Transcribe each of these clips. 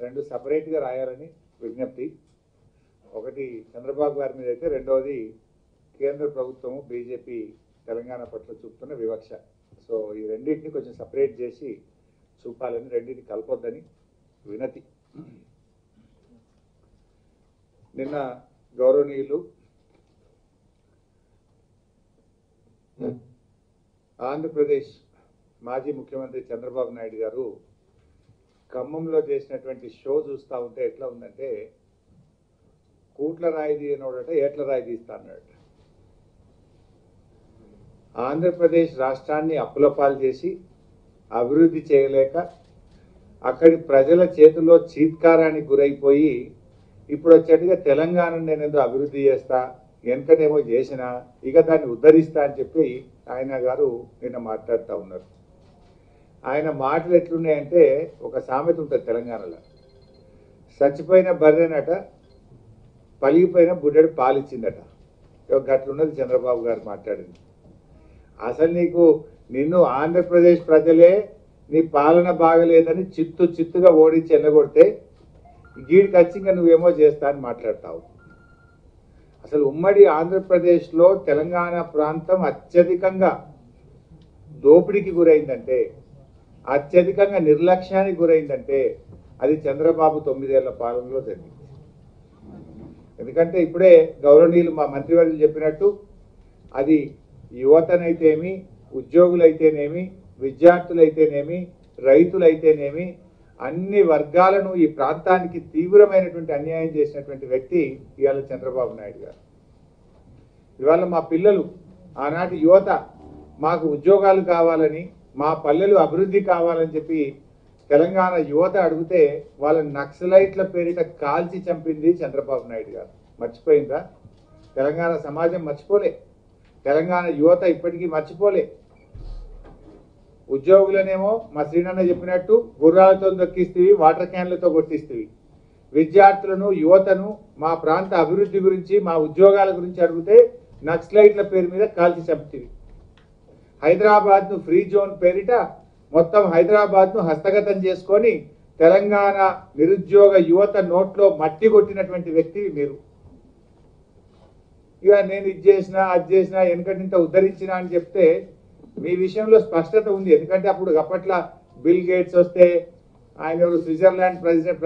రెండు సపరేట్గా రాయాలని విజ్ఞప్తి ఒకటి చంద్రబాబు గారి మీద అయితే రెండవది కేంద్ర ప్రభుత్వము బీజేపీ తెలంగాణ పట్ల చూపుతున్న వివక్ష సో ఈ రెండింటిని కొంచెం సపరేట్ చేసి చూపాలని రెండింటిని కలపొద్దని వినతి నిన్న గౌరవనీయులు ఆంధ్రప్రదేశ్ మాజీ ముఖ్యమంత్రి చంద్రబాబు నాయుడు గారు ఖమ్మంలో చేసినటువంటి షో చూస్తూ ఉంటే ఎట్లా ఉందంటే కూట్ల రాయి తీయనోడట ఏట్ల రాయి తీస్తా అన్నాడట ఆంధ్రప్రదేశ్ రాష్ట్రాన్ని అప్పులపాలు చేసి అభివృద్ధి చేయలేక అక్కడి ప్రజల చేతుల్లో చీత్కారానికి గురైపోయి ఇప్పుడు వచ్చేట్టుగా తెలంగాణ నేనేదో అభివృద్ధి చేస్తా వెనకనేమో చేసిన ఇక దాన్ని ఉద్ధరిస్తా అని చెప్పి ఆయన గారు నిన్న మాట్లాడుతూ ఉన్నారు ఆయన మాటలు ఎట్లున్నాయంటే ఒక సామెత ఉంటుంది తెలంగాణలో చచ్చిపోయిన బర్రెనట పలిగిపోయిన బుడ్డెడు పాలిచ్చిందట ఇక గట్లున్నది చంద్రబాబు గారు మాట్లాడింది అసలు నీకు నిన్ను ఆంధ్రప్రదేశ్ ప్రజలే నీ పాలన బాగలేదని చిత్తు చిత్తుగా ఓడించి ఎల్లగొడితే గీడికి వచ్చి ఇంకా నువ్వేమో చేస్తా అని మాట్లాడతావు అసలు ఉమ్మడి ఆంధ్రప్రదేశ్లో తెలంగాణ ప్రాంతం అత్యధికంగా దోపిడీకి గురైందంటే అత్యధికంగా నిర్లక్ష్యానికి గురైందంటే అది చంద్రబాబు తొమ్మిదేళ్ల పాలనలో జరిగింది ఎందుకంటే ఇప్పుడే గౌరవనీయులు మా మంత్రివర్యులు చెప్పినట్టు అది యువతనైతేమి ఉద్యోగులైతేనేమి విద్యార్థులైతేనేమి రైతులైతేనేమి అన్ని వర్గాలను ఈ ప్రాంతానికి తీవ్రమైనటువంటి అన్యాయం చేసినటువంటి వ్యక్తి ఇవాళ చంద్రబాబు నాయుడు గారు ఇవాళ మా పిల్లలు ఆనాటి యువత మాకు ఉద్యోగాలు కావాలని మా పల్లెలు అభివృద్ధి కావాలని చెప్పి తెలంగాణ యువత అడిగితే వాళ్ళ నక్సలైట్ల పేరిట కాల్చి చంపింది చంద్రబాబు నాయుడు గారు మర్చిపోయిందా తెలంగాణ సమాజం మర్చిపోలే తెలంగాణ యువత ఇప్పటికీ మర్చిపోలే ఉద్యోగులనేమో మా శ్రీనన్న చెప్పినట్టు గుర్రాలతో దొక్కిస్తేవి వాటర్ క్యాన్లతో కొట్టిస్తేవి విద్యార్థులను యువతను మా ప్రాంత అభివృద్ధి గురించి మా ఉద్యోగాల గురించి అడిగితే నక్సలైట్ల పేరు మీద కాల్చి చంపుతీవి హైదరాబాద్ను ఫ్రీ జోన్ పేరిట మొత్తం హైదరాబాద్ను హస్తగతం చేసుకొని తెలంగాణ నిరుద్యోగ యువత నోట్లో మట్టి కొట్టినటువంటి వ్యక్తి మీరు ఇక నేను ఇది చేసిన అది చేసిన వెనకటింత ఉద్ధరించిన అని చెప్తే మీ విషయంలో స్పష్టత ఉంది ఎందుకంటే అప్పుడు అప్పట్లో బిల్ గేట్స్ వస్తే ఆయన ఎవరు స్విట్జర్లాండ్ ప్రెసిడెంట్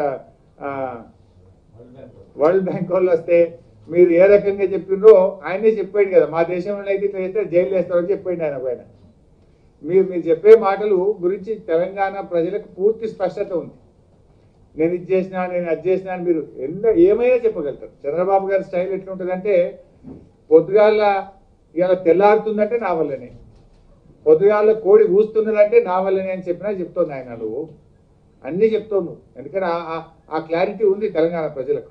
వరల్డ్ బ్యాంక్ వాళ్ళు వస్తే మీరు ఏ రకంగా చెప్పిండ్రో ఆయనే చెప్పాడు కదా మా దేశంలో అయితే ఇట్లా చేస్తే జైలు వేస్తారని చెప్పాడు ఆయన పైన మీరు మీరు చెప్పే మాటలు గురించి తెలంగాణ ప్రజలకు పూర్తి స్పష్టత ఉంది నేను ఇది చేసినా నేను అది చేసినా అని మీరు ఎన్న ఏమైనా చెప్పగలుగుతారు చంద్రబాబు గారి స్టైల్ ఎట్లుంటుందంటే పొద్దుగాల ఇవాళ తెల్లారుతుందంటే నా వల్లనే పొద్దుగాల కోడి కూస్తున్నదంటే నా వల్లనే అని చెప్పినా చెప్తోంది ఆయన నువ్వు అన్నీ చెప్తావు నువ్వు ఎందుకంటే ఆ- ఆ- ఆ క్లారిటీ ఉంది తెలంగాణ ప్రజలకు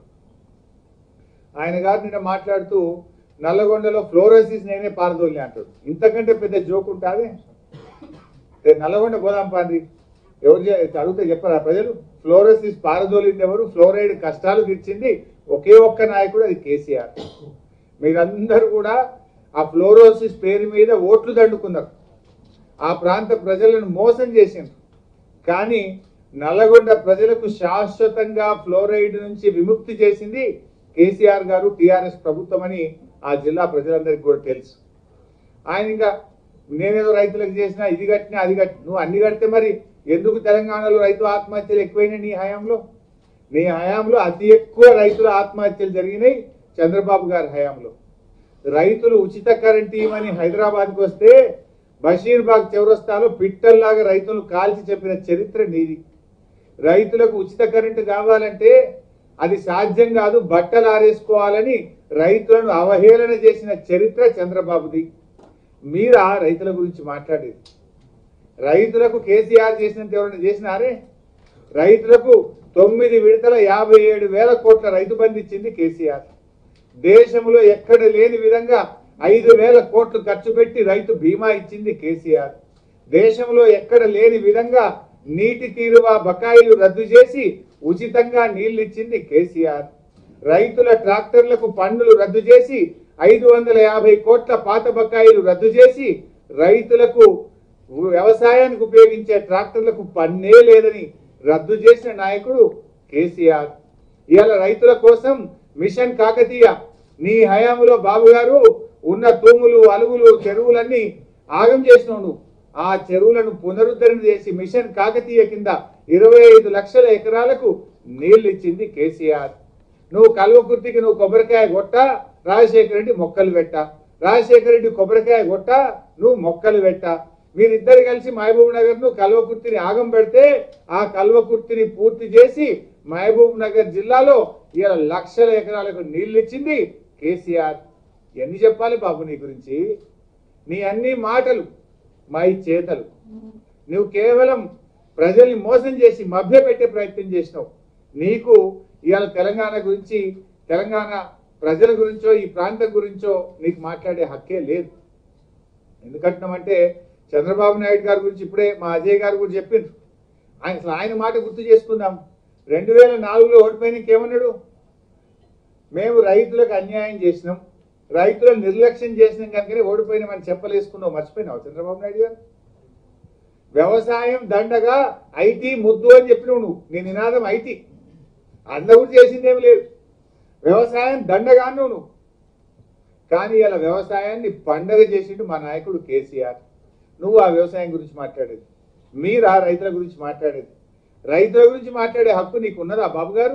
ఆయన గారు నిన్న మాట్లాడుతూ నల్లగొండలో ఫ్లోరోసిస్ నేనే పారదోలి అంటాడు ఇంతకంటే పెద్ద జోక్ ఉంటుంది రేపు నల్లగొండ గోదాం పాండి ఎవరు చే- అడిగితే చెప్పారా ప్రజలు ఫ్లోరోసిస్ పారదోలింది ఎవరు ఫ్లోరైడ్ కష్టాలు తీర్చింది ఒకే ఒక్క నాయకుడు అది కేసీఆర్ మీరందరూ కూడా ఆ ఫ్లోరోసిస్ పేరు మీద ఓట్లు దండుకున్నారు ఆ ప్రాంత ప్రజలను మోసం చేసిండ్రు కానీ నల్లగొండ ప్రజలకు శాశ్వతంగా ఫ్లోరైడ్ నుంచి విముక్తి చేసింది కేసీఆర్ గారు టీఆర్ఎస్ ప్రభుత్వం అని ఆ జిల్లా ప్రజలందరికీ కూడా తెలుసు ఆయన ఇంకా నేనేదో రైతులకు చేసినా ఇది కట్టినా అది కట్టి నువ్వు అన్ని కడితే మరి ఎందుకు తెలంగాణలో రైతు ఆత్మహత్యలు ఎక్కువైనాయి నీ హయాంలో నీ హయాంలో అతి ఎక్కువ రైతుల ఆత్మహత్యలు జరిగినాయి చంద్రబాబు గారి హయాంలో రైతులు ఉచిత కరెంట్ ఇవ్వమని హైదరాబాద్కి వస్తే బషీర్బాగ్ చౌరస్తాలో పిట్టల్లాగా రైతులు కాల్చి చెప్పిన చరిత్ర నీది రైతులకు ఉచిత కరెంటు కావాలంటే అది సాధ్యం కాదు బట్టలు ఆరేసుకోవాలని రైతులను అవహేళన చేసిన చరిత్ర చంద్రబాబుది మీరా రైతుల గురించి మాట్లాడేది రైతులకు కేసీఆర్ చేసినంత ఎవరైనా చేసినారే రైతులకు తొమ్మిది విడతల యాభై ఏడు వేల కోట్ల రైతు బంధు ఇచ్చింది కేసీఆర్ దేశంలో ఎక్కడ లేని విధంగా ఐదు వేల కోట్లు ఖర్చు పెట్టి రైతు బీమా ఇచ్చింది కేసీఆర్ దేశంలో ఎక్కడ లేని విధంగా నీటి తీరువా బకాయిలు రద్దు చేసి ఉచితంగా నీళ్లు ఇచ్చింది కేసీఆర్ రైతుల ట్రాక్టర్లకు పన్నులు రద్దు చేసి ఐదు వందల యాభై కోట్ల పాత బకాయిలు రద్దు చేసి రైతులకు వ్యవసాయానికి ఉపయోగించే ట్రాక్టర్లకు పన్నే లేదని రద్దు చేసిన నాయకుడు కేసీఆర్ ఇవాళ రైతుల కోసం మిషన్ కాకతీయ నీ హయాంలో బాబు గారు ఉన్న తూములు అలుగులు చెరువులన్నీ ఆగం చేసినావు నువ్వు ఆ చెరువులను పునరుద్ధరణ చేసి మిషన్ కాకతీయ కింద ఇరవై ఐదు లక్షల ఎకరాలకు నీళ్లు ఇచ్చింది కేసీఆర్ నువ్వు కల్వకుర్తికి నువ్వు కొబ్బరికాయ కొట్ట రాజశేఖర రెడ్డి మొక్కలు పెట్ట రాజశేఖర రెడ్డి కొబ్బరికాయ కొట్ట నువ్వు మొక్కలు పెట్ట మీరిద్దరు కలిసి మహబూబ్ నగర్ ను కల్వకుర్తిని ఆగం పెడితే ఆ కల్వకుర్తిని పూర్తి చేసి మహబూబ్ నగర్ జిల్లాలో ఇలా లక్షల ఎకరాలకు నీళ్లు ఇచ్చింది కేసీఆర్ ఎన్ని చెప్పాలి బాబు నీ గురించి నీ అన్ని మాటలు మా ఈ చేతలు నువ్వు కేవలం ప్రజల్ని మోసం చేసి మభ్యపెట్టే ప్రయత్నం చేసినావు నీకు ఇవాళ తెలంగాణ గురించి తెలంగాణ ప్రజల గురించో ఈ ప్రాంతం గురించో నీకు మాట్లాడే హక్కే లేదు ఎందుకంటున్నామంటే చంద్రబాబు నాయుడు గారి గురించి ఇప్పుడే మా అజయ్ గారు కూడా చెప్పిండ్రు ఆయన అసలు ఆయన మాట గుర్తు చేసుకుందాం రెండు వేల నాలుగులో ఓడిపోయినాక ఏమన్నాడు మేము రైతులకు అన్యాయం చేసినాం రైతులను నిర్లక్ష్యం చేసినాం కనుకనే ఓడిపోయినామని చెప్పలేసుకున్నావు మర్చిపోయినావు చంద్రబాబు నాయుడు గారు వ్యవసాయం దండగా ఐటీ ముద్దు అని చెప్పినావు నువ్వు నీ నినాదం ఐటీ అందరూ కూడా చేసిందేం లేదు వ్యవసాయం దండగా అన్నావు నువ్వు కానీ ఇలా వ్యవసాయాన్ని పండగ చేసిండు మా నాయకుడు కేసీఆర్ నువ్వు ఆ వ్యవసాయం గురించి మాట్లాడేది మీరు ఆ రైతుల గురించి మాట్లాడేది రైతుల గురించి మాట్లాడే హక్కు నీకు ఉన్నదా బాబు గారు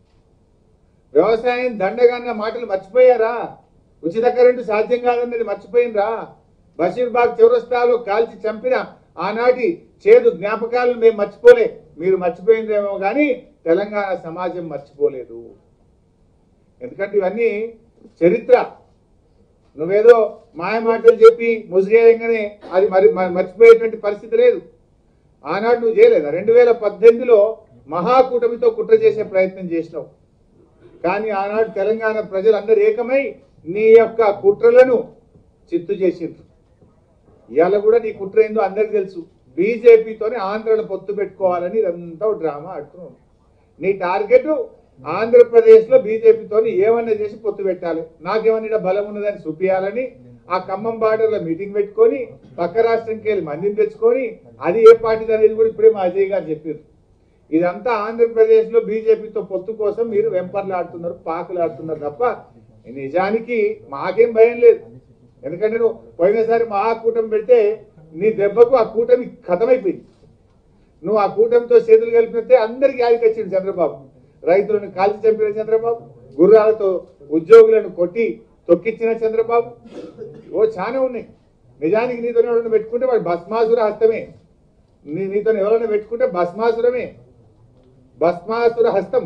వ్యవసాయం దండగా అన్న మాటలు మర్చిపోయారా ఉచిత కరెంటు సాధ్యం కాదన్నది మర్చిపోయినరా బషీర్బాగ్ చౌరస్తాలో కాల్చి చంపిన ఆనాటి చేదు జ్ఞాపకాలను మేము మర్చిపోలే మీరు మర్చిపోయిందేమో కానీ తెలంగాణ సమాజం మర్చిపోలేదు ఎందుకంటే ఇవన్నీ చరిత్ర నువ్వేదో మాయ మాటలు చెప్పి ముసిగేయంగానే అది మరి మ- మర్చిపోయేటువంటి పరిస్థితి లేదు ఆనాడు నువ్వు చేయలేదా రెండు వేల పద్దెనిమిదిలో మహాకూటమితో కుట్ర చేసే ప్రయత్నం చేసినావు కానీ ఆనాడు తెలంగాణ ప్రజలందరూ ఏకమై నీ యొక్క కుట్రలను చిత్తు చేసిండ్రు ఇవాళ కూడా నీ కుట్ర ఏందో అందరికి తెలుసు బీజేపీతోనే ఆంధ్రలో పొత్తు పెట్టుకోవాలని ఇదంతా ఒక డ్రామా ఆడుతున్నావు నీ టార్గెట్ ఆంధ్రప్రదేశ్లో బీజేపీతో ఏమన్నా చేసి పొత్తు పెట్టాలి నాకేమన్నా ఈడ బలం ఉన్నదని చూపించాలని ఆ ఖమ్మం బార్డర్లో మీటింగ్ పెట్టుకొని పక్క రాష్ట్రంకి వెళ్ళి మందిని తెచ్చుకొని అది ఏ పార్టీ అనేది కూడా ఇప్పుడే మా అజయ్ గారు చెప్పారు ఇదంతా ఆంధ్రప్రదేశ్లో బీజేపీతో పొత్తు కోసం మీరు వెంపర్లాడుతున్నారు పాకులాడుతున్నారు తప్ప నిజానికి మాకేం భయం లేదు ఎందుకంటే నువ్వు పోయినసారి మహాకూటమి పెడితే నీ దెబ్బకు ఆ కూటమి ఖతమైపోయింది నువ్వు ఆ కూటమితో చేతులు కలిపితే అందరికి ఆడికొచ్చిండు చంద్రబాబు రైతులను కాల్చి చంపిన చంద్రబాబు గుర్రాలతో ఉద్యోగులను కొట్టి తొక్కిచ్చిన చంద్రబాబు ఓ చాలా ఉన్నాయి నిజానికి నీతో ఎవరైనా పెట్టుకుంటే వాడు భస్మాసుర హస్తమే నీ నీతో ఎవరైనా పెట్టుకుంటే భస్మాసురమే భస్మాసుర హస్తం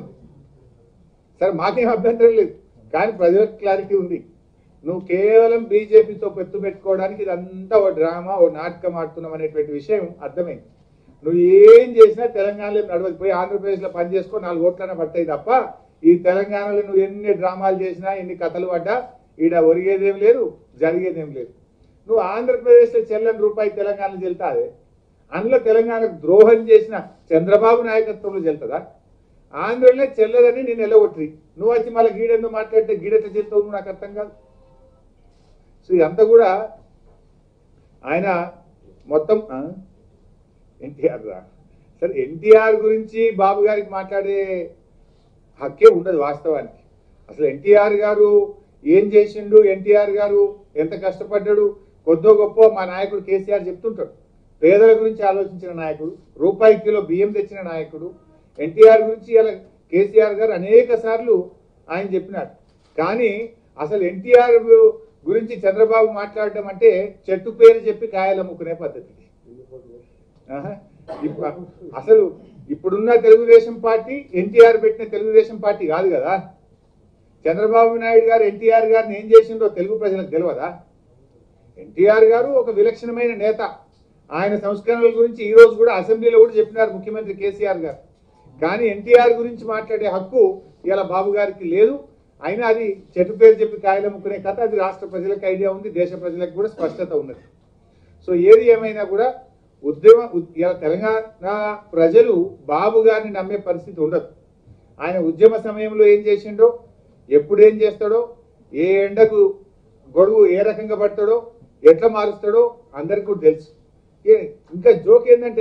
సరే మాకేం అభ్యంతరం లేదు కానీ ప్రజలకు క్లారిటీ ఉంది నువ్వు కేవలం బీజేపీతో పెత్తు పెట్టుకోవడానికి ఇదంతా ఓ డ్రామా ఓ నాటకం ఆడుతున్నాం అనేటువంటి విషయం అర్థమైంది నువ్వు ఏం చేసినా తెలంగాణలో నడవదు పోయి ఆంధ్రప్రదేశ్లో పని చేసుకో నాలుగు ఓట్లనే పడతాయి తప్ప ఈ తెలంగాణలో నువ్వు ఎన్ని డ్రామాలు చేసినా ఎన్ని కథలు పడ్డా ఈడ ఒరిగేదేం లేదు జరిగేదేం లేదు నువ్వు ఆంధ్రప్రదేశ్లో చెల్లని రూపాయి తెలంగాణలో చెల్తా అదే అందులో తెలంగాణకు ద్రోహం చేసిన చంద్రబాబు నాయకత్వంలో చెల్తుందా ఆంధ్రలో చెల్లదని నేను ఎల్లగొట్టి నువ్వు వచ్చి మళ్ళీ గీడెందుకు మాట్లాడితే గీడెట్ల చెల్తావు నువ్వు నాకు అర్థం కాదు సో ఇదంతా కూడా ఆయన మొత్తం ఎన్టీఆర్ రా సరే ఎన్టీఆర్ గురించి బాబు గారికి మాట్లాడే హక్కే ఉండదు వాస్తవానికి అసలు ఎన్టీఆర్ గారు ఏం చేసిండు ఎన్టీఆర్ గారు ఎంత కష్టపడ్డాడు కొద్దో గొప్ప మా నాయకుడు కేసీఆర్ చెప్తుంటాడు పేదల గురించి ఆలోచించిన నాయకుడు రూపాయి కిలో బియ్యం తెచ్చిన నాయకుడు ఎన్టీఆర్ గురించి ఇలా కేసీఆర్ గారు అనేక సార్లు ఆయన చెప్పినాడు కానీ అసలు ఎన్టీఆర్ గురించి చంద్రబాబు మాట్లాడడం అంటే చెట్టు పేరు చెప్పి కాయలు అమ్ముకునే పద్ధతి ఆహా. ఇప్పు- అసలు ఇప్పుడున్న తెలుగుదేశం పార్టీ ఎన్టీఆర్ పెట్టిన తెలుగుదేశం పార్టీ కాదు కదా చంద్రబాబు నాయుడు గారు ఎన్టీఆర్ గారిని ఏం చేసిండో తెలుగు ప్రజలకు తెలియదా ఎన్టీఆర్ గారు ఒక విలక్షణమైన నేత ఆయన సంస్కరణల గురించి ఈ రోజు కూడా అసెంబ్లీలో కూడా చెప్పినారు ముఖ్యమంత్రి కేసీఆర్ గారు కానీ ఎన్టీఆర్ గురించి మాట్లాడే హక్కు ఇలా బాబు గారికి లేదు అయినా అది చెట్టు పేరు చెప్పి కాయలు అమ్ముకునే కథ అది రాష్ట్ర ప్రజలకు ఐడియా ఉంది దేశ ప్రజలకు కూడా స్పష్టత ఉన్నది సో ఏది ఏమైనా కూడా ఉద్యమ ఉద్- ఇలా తెలంగాణ ప్రజలు బాబు గారిని నమ్మే పరిస్థితి ఉండదు ఆయన ఉద్యమ సమయంలో ఏం చేసిండో ఎప్పుడు ఏం చేస్తాడో ఏ ఎండకు గొడుగు ఏ రకంగా పడతాడో ఎట్లా మారుస్తాడో అందరికీ కూడా తెలుసు ఏ- ఇంకా జోక్ ఏంటంటే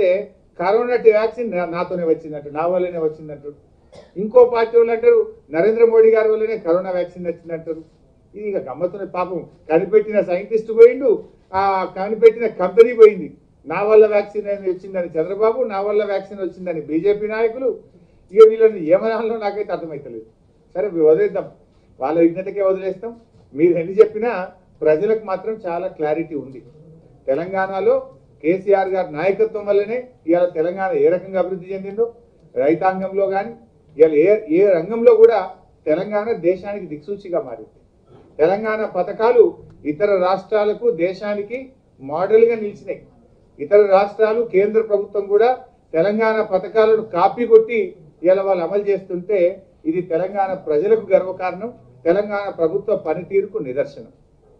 కరోనా వ్యాక్సిన్ నా- నాతోనే వచ్చిందంట నా వల్లనే వచ్చిందంటారు ఇంకో పార్టీ వాళ్ళు అంటారు నరేంద్ర మోడీ గారి వల్లనే కరోనా వ్యాక్సిన్ వచ్చిందంటారు ఇది ఇక గమ్మత్తున్న పాపం కనిపెట్టిన సైంటిస్ట్ పోయిండు ఆ కనిపెట్టిన కంపెనీ పోయింది నా వల్ల వ్యాక్సిన్ అనేది వచ్చిందని చంద్రబాబు నా వల్ల వ్యాక్సిన్ వచ్చిందని బీజేపీ నాయకులు ఇక వీళ్ళని ఏమనాలో నాకైతే అర్థమవుతలేదు సరే వదిలేద్దాం వాళ్ళ విజ్ఞతకే వదిలేస్తాం మీరు ఎన్ని చెప్పినా ప్రజలకు మాత్రం చాలా క్లారిటీ ఉంది తెలంగాణలో కేసీఆర్ గారి నాయకత్వం వల్లనే ఇవాళ తెలంగాణ ఏ రకంగా అభివృద్ధి చెందిందో రైతాంగంలో కానీ ఇవాళ ఏ ఏ రంగంలో కూడా తెలంగాణ దేశానికి దిక్సూచిగా మారింది తెలంగాణ పథకాలు ఇతర రాష్ట్రాలకు దేశానికి మోడల్గా నిలిచినాయి ఇతర రాష్ట్రాలు కేంద్ర ప్రభుత్వం కూడా తెలంగాణ పథకాలను కాపీ కొట్టి ఇలా వాళ్ళు అమలు చేస్తుంటే ఇది తెలంగాణ ప్రజలకు గర్వకారణం తెలంగాణ ప్రభుత్వ పనితీరుకు నిదర్శనం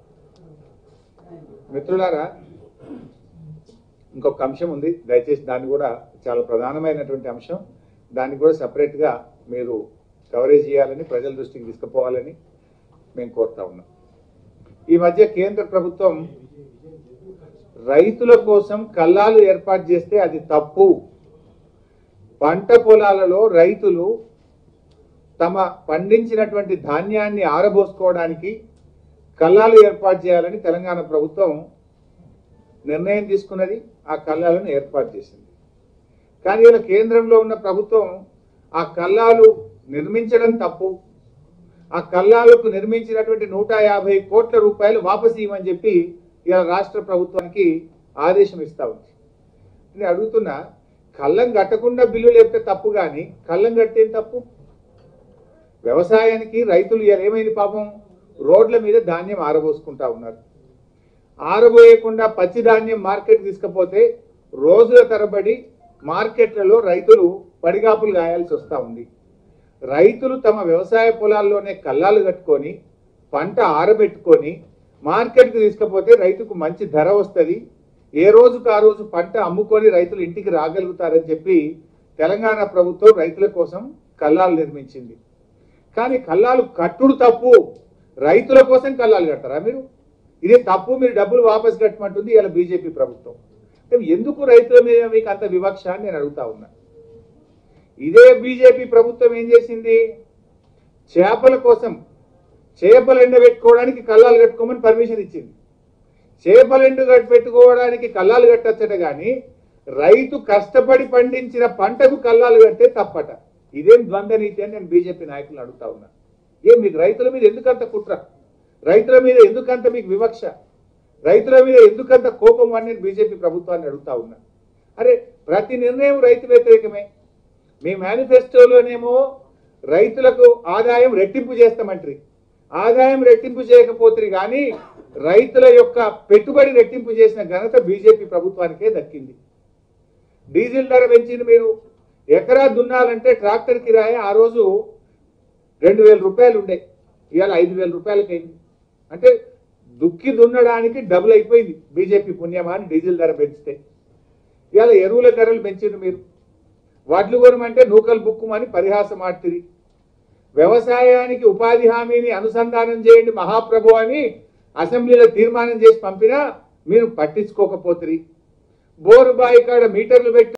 మిత్రులారా ఇంకొక అంశం ఉంది దయచేసి దాన్ని కూడా చాలా ప్రధానమైనటువంటి అంశం దాన్ని కూడా సపరేట్గా మీరు కవరేజ్ చేయాలని ప్రజల దృష్టికి తీసుకుపోవాలని మేము కోరుతా ఉన్నాం ఈ మధ్య కేంద్ర ప్రభుత్వం రైతుల కోసం కల్లాలు ఏర్పాటు చేస్తే అది తప్పు పంట పొలాలలో రైతులు తమ పండించినటువంటి ధాన్యాన్ని ఆరబోసుకోవడానికి కల్లాలు ఏర్పాటు చేయాలని తెలంగాణ ప్రభుత్వం నిర్ణయం తీసుకున్నది ఆ కల్లాలను ఏర్పాటు చేసింది కానీ ఇలా కేంద్రంలో ఉన్న ప్రభుత్వం ఆ కల్లాలు నిర్మించడం తప్పు ఆ కల్లాలకు నిర్మించినటువంటి నూట యాభై కోట్ల రూపాయలు వాపసు ఇవ్వమని చెప్పి ఇలా రాష్ట్ర ప్రభుత్వానికి ఆదేశం ఇస్తా ఉంది నేను అడుగుతున్నా కళ్ళం కట్టకుండా బిల్లు లేపితే తప్పు కానీ కళ్ళం కట్టేం తప్పు వ్యవసాయానికి రైతులు ఇలా ఏమైంది పాపం రోడ్ల మీద ధాన్యం ఆరబోసుకుంటా ఉన్నారు ఆరబోయకుండా పచ్చి ధాన్యం మార్కెట్ తీసుకపోతే రోజుల తరబడి మార్కెట్లలో రైతులు పడిగాపులు గాయాల్సి వస్తూ ఉంది రైతులు తమ వ్యవసాయ పొలాల్లోనే కల్లాలు కట్టుకొని పంట ఆరబెట్టుకొని మార్కెట్కి తీసుకపోతే రైతుకు మంచి ధర వస్తుంది ఏ రోజుకు ఆ రోజు పంట అమ్ముకొని రైతులు ఇంటికి రాగలుగుతారని చెప్పి తెలంగాణ ప్రభుత్వం రైతుల కోసం కల్లాలు నిర్మించింది కానీ కల్లాలు కట్టుడు తప్పు రైతుల కోసం కల్లాలు కడతారా మీరు ఇదే తప్పు మీరు డబ్బులు వాపస్ కట్టమంటుంది ఇలా బీజేపీ ప్రభుత్వం అంటే ఎందుకు రైతుల మీద మీకు అంత వివక్ష అని నేను అడుగుతా ఉన్నా ఇదే బీజేపీ ప్రభుత్వం ఏం చేసింది చేపల కోసం చేపలు ఎండబెట్టుకోవడానికి కల్లాలు కట్టుకోమని పర్మిషన్ ఇచ్చింది చేపలు ఎండు పెట్టుకోవడానికి కల్లాలు కట్టచ్చట కానీ రైతు కష్టపడి పండించిన పంటకు కల్లాలు కట్టే తప్పట ఇదేం ద్వంద్వ నీతి అని నేను బీజేపీ నాయకులను అడుగుతా ఉన్నా ఏం మీకు రైతుల మీద ఎందుకంత కుట్ర రైతుల మీద ఎందుకంత మీకు వివక్ష రైతుల మీద ఎందుకంత కోపం అని నేను బీజేపీ ప్రభుత్వాన్ని అడుగుతా ఉన్నా అరే ప్రతి నిర్ణయం రైతు వ్యతిరేకమే మీ మేనిఫెస్టోలోనేమో రైతులకు ఆదాయం రెట్టింపు చేస్తామంటారు ఆదాయం రెట్టింపు చేయకపోతే కానీ రైతుల యొక్క పెట్టుబడి రెట్టింపు చేసిన ఘనత బీజేపీ ప్రభుత్వానికే దక్కింది డీజిల్ ధర పెంచింది మీరు ఎకరా దున్నాలంటే ట్రాక్టర్ కిరాయి ఆ రోజు రెండు వేల రూపాయలు ఉండే ఇవాళ ఐదు వేల రూపాయలకి అయింది అంటే దుక్కి దున్నడానికి డబుల్ అయిపోయింది బీజేపీ పుణ్యమాని డీజిల్ ధర పెంచితే ఇవాళ ఎరువుల ధరలు పెంచింది మీరు వడ్లు కొనమంటే నూకలు బుక్కుమని పరిహాసం ఆడుతుంది వ్యవసాయానికి ఉపాధి హామీని అనుసంధానం చేయండి మహాప్రభు అని అసెంబ్లీలో తీర్మానం చేసి పంపినా మీరు పట్టించుకోకపోతుంది బోరు బాయి కాడ మీటర్లు పెట్టి